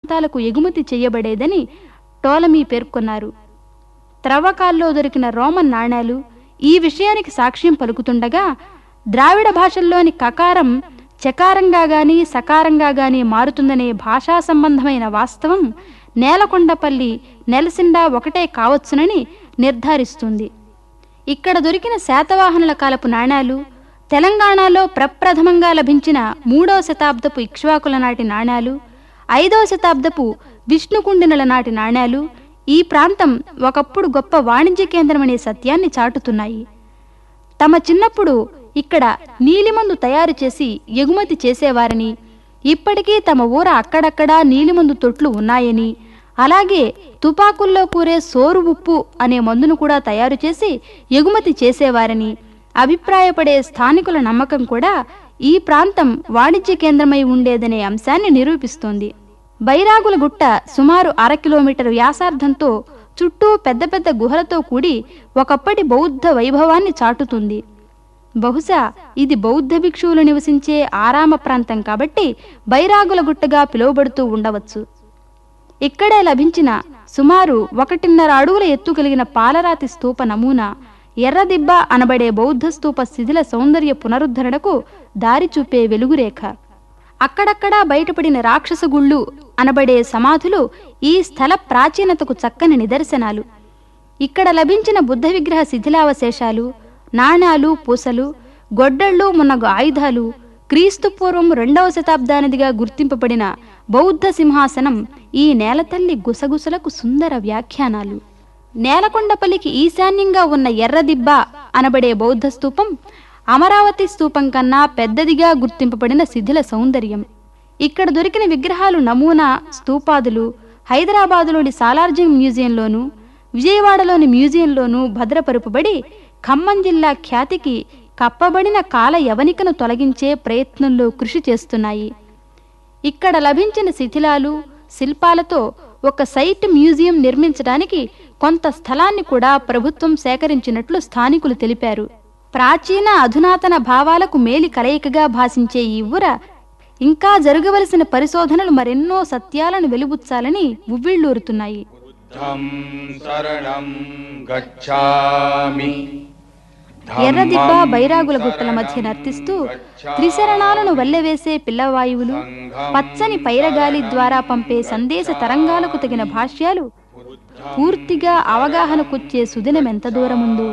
ప్రాంతాలకు ఎగుమతి చేయబడేదని టోలమీ పేర్కొన్నారు త్రవ్వకాల్లో దొరికిన రోమన్ నాణేలు ఈ విషయానికి సాక్ష్యం పలుకుతుండగా ద్రావిడ భాషల్లోని కకారం చకారంగా గాని సకారంగా గాని మారుతుందనే భాషా సంబంధమైన వాస్తవం నేలకొండపల్లి నెలసిండా ఒకటే కావచ్చునని నిర్ధారిస్తుంది ఇక్కడ దొరికిన శాతవాహనుల కాలపు నాణేలు తెలంగాణలో ప్రప్రథమంగా లభించిన మూడవ శతాబ్దపు ఇక్ష్వాకుల నాటి నాణేలు ఐదవ శతాబ్దపు విష్ణుకుండినుల నాటి నాణేలు ఈ ప్రాంతం ఒకప్పుడు గొప్ప వాణిజ్య కేంద్రమనే సత్యాన్ని చాటుతున్నాయి తమ చిన్నప్పుడు ఇక్కడ నీలిమందు తయారు చేసి ఎగుమతి చేసేవారని ఇప్పటికీ తమ ఊర అక్కడక్కడా నీలిమందు తొట్లు ఉన్నాయని అలాగే తుపాకుల్లో కూరే సోరు ఉప్పు అనే మందును కూడా తయారు చేసి ఎగుమతి చేసేవారని అభిప్రాయపడే స్థానికుల నమ్మకం కూడా ఈ ప్రాంతం వాణిజ్య కేంద్రమై ఉండేదనే అంశాన్ని నిరూపిస్తోంది బైరాగుల గుట్ట సుమారు అర కిలోమీటర్ వ్యాసార్థంతో చుట్టూ పెద్ద పెద్ద గుహలతో కూడి ఒకప్పటి బౌద్ధ వైభవాన్ని చాటుతుంది బహుశా ఇది బౌద్ధ భిక్షువులు నివసించే ఆరామ ప్రాంతం కాబట్టి బైరాగుల గుట్టగా పిలువబడుతూ ఉండవచ్చు ఇక్కడే లభించిన సుమారు ఒకటిన్నర అడుగుల ఎత్తు కలిగిన పాలరాతి స్తూప నమూనా ఎర్రదిబ్బ అనబడే బౌద్ధ స్తూప శిథిల సౌందర్య పునరుద్ధరణకు దారి చూపే వెలుగురేఖ అక్కడక్కడా బయటపడిన రాక్షస గుళ్ళు అనబడే సమాధులు ఈ స్థల ప్రాచీనతకు చక్కని నిదర్శనాలు ఇక్కడ లభించిన బుద్ధ విగ్రహ శిథిలావశేషాలు నాణాలు పూసలు గొడ్డళ్ళు మున్నగు ఆయుధాలు క్రీస్తు పూర్వం రెండవ శతాబ్దానిదిగా గుర్తింపబడిన బౌద్ధ సింహాసనం ఈ నేలతల్లి గుసగుసలకు సుందర వ్యాఖ్యానాలు నేలకొండపల్లికి ఈశాన్యంగా ఉన్న ఎర్రదిబ్బ అనబడే బౌద్ధ స్తూపం అమరావతి స్తూపం కన్నా పెద్దదిగా గుర్తింపబడిన శిథిల సౌందర్యం ఇక్కడ దొరికిన విగ్రహాలు నమూనా స్తూపాదులు హైదరాబాదులోని సాలార్జింగ్ మ్యూజియంలోను విజయవాడలోని మ్యూజియంలోనూ భద్రపరుపబడి ఖమ్మం జిల్లా ఖ్యాతికి కప్పబడిన కాల యవనికను తొలగించే ప్రయత్నంలో కృషి చేస్తున్నాయి ఇక్కడ లభించిన శిథిలాలు శిల్పాలతో ఒక సైట్ మ్యూజియం నిర్మించడానికి కొంత స్థలాన్ని కూడా ప్రభుత్వం సేకరించినట్లు స్థానికులు తెలిపారు ప్రాచీన అధునాతన భావాలకు మేలి కలయికగా భాషించే ఈ ఊర ఇంకా జరగవలసిన పరిశోధనలు మరెన్నో సత్యాలను వెలుబుచ్చాలని ఉవ్విళ్ళూరుతున్నాయి बुद्धं शरणं गच्छामि ఎర్రదిబ్బ బైరాగుల గుట్టల మధ్య నర్తిస్తూ త్రిశరణాలను వల్లెవేసే పిల్లవాయువులు పచ్చని పైరగాలి ద్వారా పంపే సందేశ తరంగాలకు తగిన భాష్యాలు పూర్తిగా అవగాహనకొచ్చే సుదినమెంత దూరముందో